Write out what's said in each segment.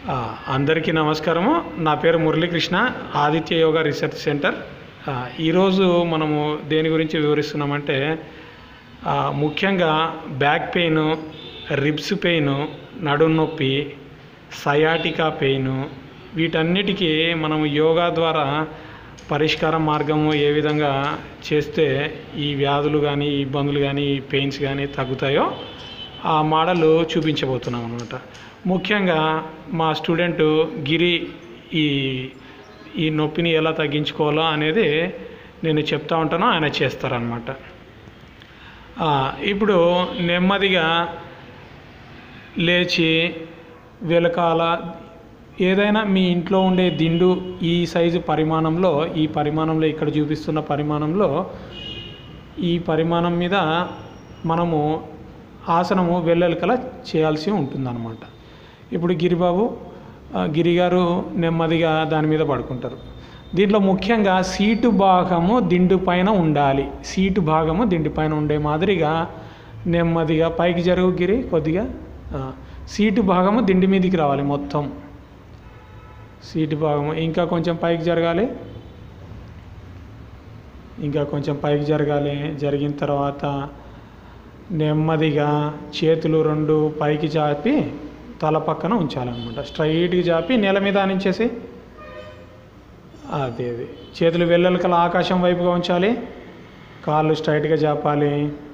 ఆ, అందరికీ నమస్కారము నా పేరు మురళీకృష్ణ ఆదిత్య యోగా రీసెర్చ్ సెంటర్ ఆ, ఈరోజు మనము దేని గురించి వివరిస్తున్నామంటే ఆ, ముఖ్యంగా బ్యాక్ పెయిన్ రిబ్స్ పెయిన్ నడుము నొప్పి సయాటికా పెయిన్ వీటన్నిటికీ మనము యోగా ద్వారా పరిష్కార మార్గము ఏ విధంగా చేస్తే ఈ వ్యాధులు కానీ ఈ ఇబ్బందులు కానీ ఈ పెయిన్స్ కానీ తగ్గుతాయో ఆ మోడల్ చూపించబోతున్నాం అనమాట ముఖ్యంగా మా స్టూడెంట్ గిరి ఈ ఈ నొప్పిని ఎలా తగ్గించుకోవాలో అనేది నేను చెప్తా ఉంటాను ఆయన చేస్తారనమాట ఆ, ఇప్పుడు నెమ్మదిగా లేచి వెలకాల ఏదైనా మీ ఇంట్లో ఉండే దిండు ఈ సైజు పరిమాణంలో ఈ పరిమాణంలో ఇక్కడ చూపిస్తున్న పరిమాణంలో ఈ పరిమాణం మీద మనము ఆసనము వెల్లెలకల చేయాల్సి ఉంటుందన్నమాట ఇప్పుడు గిరిబాబు ఆ, గిరిగారు నెమ్మదిగా దాని మీద పడుకుంటారు దీంట్లో ముఖ్యంగా సీటు భాగము దిండు పైన ఉండాలి సీటు భాగము దిండు పైన ఉండే మాదిరిగా నెమ్మదిగా పైకి జరుగు గిరి కొద్దిగా ఆ, సీటు భాగము దిండి మీదకి రావాలి మొత్తం సీటు భాగము ఇంకా కొంచెం పైకి జరగాలి ఇంకా కొంచెం పైకి జరగాలి జరిగిన తర్వాత నెమ్మదిగా చేతులు రెండు పైకి చాపి తల పక్కన ఉంచాలన్నమాట స్ట్రైట్గా చాపి నేల మీద ఆనించేసి అదే అది చేతులు వెల్లెలకల ఆకాశం వైపుగా ఉంచాలి కాళ్ళు స్ట్రైట్గా చాపాలి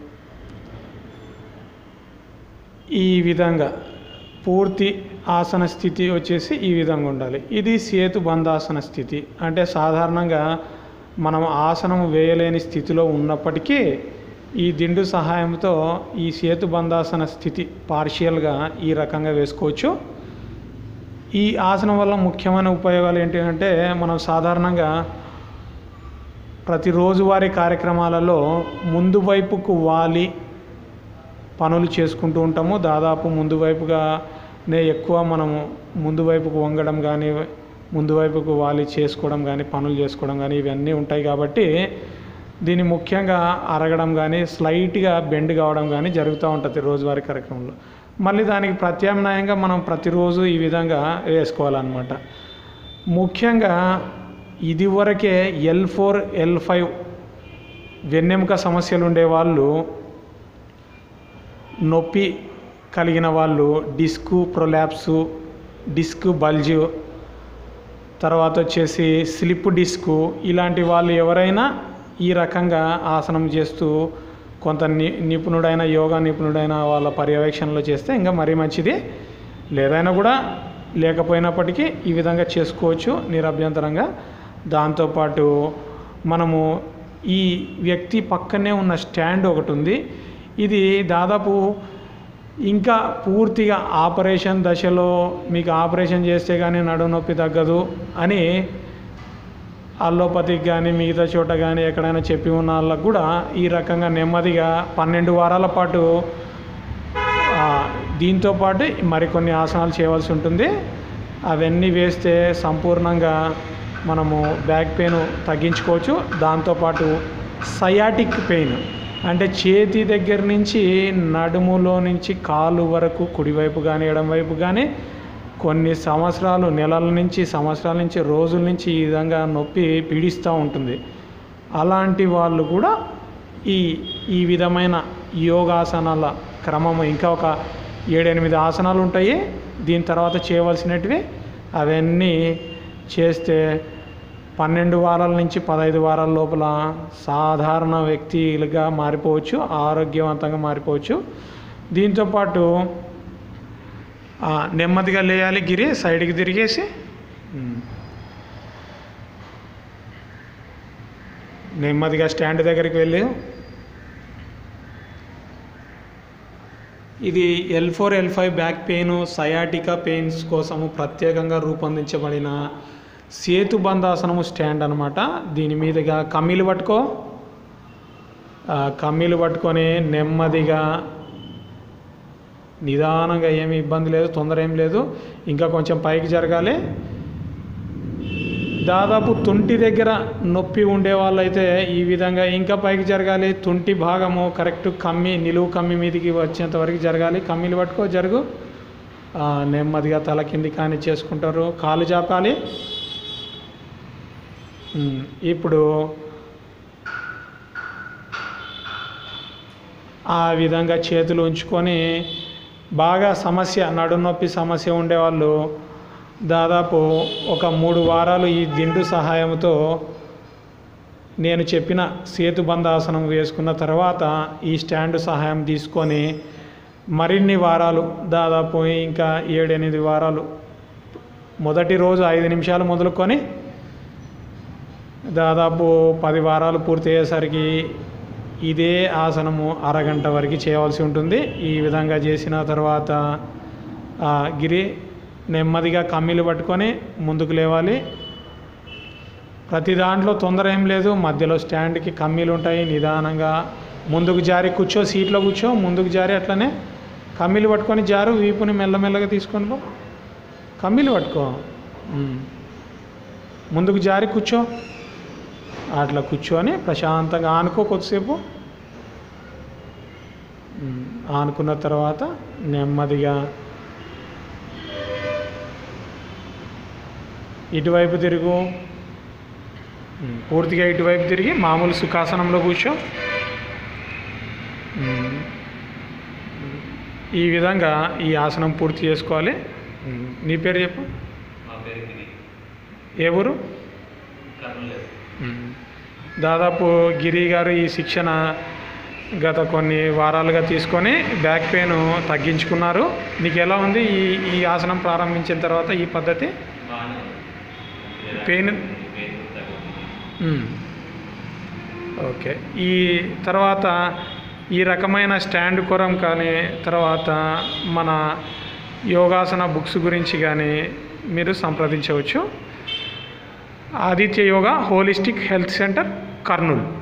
ఈ విధంగా పూర్తి ఆసన స్థితి వచ్చేసి ఈ విధంగా ఉండాలి ఇది సేతు బంధాసన స్థితి అంటే సాధారణంగా మనం ఆసనం వేయలేని స్థితిలో ఉన్నప్పటికీ ఈ దిండు సహాయంతో ఈ సేతు బంధాసన స్థితి పార్షియల్గా ఈ రకంగా వేసుకోవచ్చు ఈ ఆసనం వల్ల ముఖ్యమైన ఉపయోగాలు ఏంటి అంటే మనం సాధారణంగా ప్రతి రోజువారీ కార్యక్రమాలలో ముందు వైపుకు వాలి పనులు చేసుకుంటూ ఉంటాము దాదాపు ముందు వైపుగానే ఎక్కువ మనము ముందు వైపుకు వంగడం కానీ ముందు వైపుకు వాలి చేసుకోవడం కానీ పనులు చేసుకోవడం కానీ ఇవన్నీ ఉంటాయి కాబట్టి దీన్ని ముఖ్యంగా అరగడం కానీ స్లైట్గా బెండ్ కావడం కానీ జరుగుతూ ఉంటుంది రోజువారీ కార్యక్రమంలో మళ్ళీ దానికి ప్రత్యామ్నాయంగా మనం ప్రతిరోజు ఈ విధంగా వేసుకోవాలన్నమాట ముఖ్యంగా ఇదివరకే ఎల్ ఫోర్ ఎల్ ఫైవ్ వెన్నెముక సమస్యలు ఉండేవాళ్ళు నొప్పి కలిగిన వాళ్ళు డిస్క్ ప్రొలాప్సు డిస్క్ బల్జ్ తర్వాత వచ్చేసి స్లిప్ డిస్క్ ఇలాంటి వాళ్ళు ఎవరైనా ఈ రకంగా ఆసనం చేస్తూ కొంత ని నిపుణుడైన యోగా నిపుణుడైన వాళ్ళ పర్యవేక్షణలో చేస్తే ఇంకా మరీ మంచిది లేదైనా కూడా లేకపోయినప్పటికీ ఈ విధంగా చేసుకోవచ్చు నిరభ్యంతరంగా దాంతోపాటు మనము ఈ వ్యక్తి పక్కనే ఉన్న స్టాండ్ ఒకటి ఉంది ఇది దాదాపు ఇంకా పూర్తిగా ఆపరేషన్ దశలో మీకు ఆపరేషన్ చేస్తే కానీ నడుము నొప్పి తగ్గదు అని అల్లోపతికి కానీ మిగతా చోట కానీ ఎక్కడైనా చెప్పి ఉన్న వాళ్ళకు కూడా ఈ రకంగా నెమ్మదిగా పన్నెండు వారాల పాటు ఆ, దీంతో పాటు మరికొన్ని ఆసనాలు చేయవలసి ఉంటుంది అవన్నీ వేస్తే సంపూర్ణంగా మనము బ్యాక్ పెయిన్ తగ్గించుకోవచ్చు దాంతోపాటు సయాటిక్ పెయిన్ అంటే చేతి దగ్గర నుంచి నడుములో నుంచి కాలు వరకు కుడివైపు కానీ ఎడమవైపు కానీ కొన్ని సంవత్సరాలు నెలల నుంచి సంవత్సరాల నుంచి రోజుల నుంచి ఈ విధంగా నొప్పి పీడిస్తూ ఉంటుంది అలాంటి వాళ్ళు కూడా ఈ ఈ విధమైన యోగాసనాల క్రమము ఇంకా ఒక ఏడెనిమిది ఆసనాలు ఉంటాయి దీని తర్వాత చేయవలసినటివి అవన్నీ చేస్తే పన్నెండు వారాల నుంచి పదహైదు వారాల లోపల సాధారణ వ్యక్తిలుగా మారిపోవచ్చు ఆరోగ్యవంతంగా మారిపోవచ్చు దీంతోపాటు ఆ, నెమ్మదిగా లేయాలి గిరి సైడ్కి తిరిగేసి ఉమ్. నెమ్మదిగా స్టాండ్ దగ్గరికి వెళ్ళి ఇది L four L five back pain sciatica pains కోసము ప్రత్యేకంగా రూపొందించబడిన సేతు బంధాసనము స్టాండ్ అనమాట దీని మీదుగా కమ్మీలు పట్టుకో ఆ, కమ్మీలు పట్టుకొని నెమ్మదిగా నిదానంగా ఏమి ఇబ్బంది లేదు తొందర ఏం లేదు ఇంకా కొంచెం పైకి జరగాలి దాదాపు తుంటి దగ్గర నొప్పి ఉండే వాళ్ళైతే ఈ విధంగా ఇంకా పైకి జరగాలి తుంటి భాగము కరెక్ట్ కమ్మి నిలువు కమ్మి మీదికి వచ్చేంత వరకు జరగాలి కమ్మీలు పట్టుకో జరుగు ఆ, నెమ్మదిగా తల కింది కానీ చేసుకుంటారు కాలు చాపాలి ఉమ్, ఇప్పుడు ఆ విధంగా చేతులు ఉంచుకొని బాగా సమస్య నడునొప్పి సమస్య ఉండేవాళ్ళు దాదాపు ఒక మూడు వారాలు ఈ దిండు సహాయంతో నేను చెప్పిన సేతుబంధాసనం వేసుకున్న తర్వాత ఈ స్టాండ్ సహాయం తీసుకొని మరిన్ని వారాలు దాదాపు ఇంకా ఏడెనిమిది వారాలు మొదటి రోజు ఐదు నిమిషాలు మొదలుకొని దాదాపు పది వారాలు పూర్తి అయ్యేసరికి ఇదే ఆసనము అరగంట వరకు చేయవలసి ఉంటుంది ఈ విధంగా చేసిన తర్వాత ఆ, గిరి నెమ్మదిగా కమ్మీలు పట్టుకొని ముందుకు లేవాలి ప్రతి దాంట్లో తొందర ఏం లేదు మధ్యలో స్టాండ్కి కమ్మీలు ఉంటాయి నిదానంగా ముందుకు జారి కూర్చో సీట్లో కూర్చో ముందుకు జారి అట్లనే కమ్మీలు పట్టుకొని జారు వీపుని మెల్లమెల్లగా తీసుకొని పో కమ్మీలు పట్టుకో ఉమ్. ముందుకు జారి కూర్చో అట్లా కూర్చొని ప్రశాంతంగా ఆనుకో కొద్దిసేపు ఉమ్, ఆనుకున్న తర్వాత నెమ్మదిగా ఇటువైపు తిరుగు ఉమ్, పూర్తిగా ఇటువైపు తిరిగి మామూలు సుఖాసనంలో కూర్చో ఉమ్, ఈ విధంగా ఈ ఆసనం పూర్తి చేసుకోవాలి ఉమ్, నీ పేరు చెప్పు మా పేరు గిరి ఏ ఊరు కర్నూలు ఉమ్. దాదాపు గిరి గారు ఈ శిక్షణ గత కొన్ని వారాలుగా తీసుకొని బ్యాక్ పెయిన్ తగ్గించుకున్నారు నీకు ఎలా ఉంది ఈ ఈ ఆసనం ప్రారంభించిన తర్వాత ఈ పద్ధతి బాగానే ఉంది. పెయిన్ పెయిన్ తగ్గుతుంది. ఉమ్. ఓకే ఈ తర్వాత ఈ రకమైన స్టాండ్ కొరం కానీ తర్వాత మన యోగాసన బుక్స్ గురించి కానీ మీరు సంప్రదించవచ్చు Aditya Yoga holistic health centre Kurnool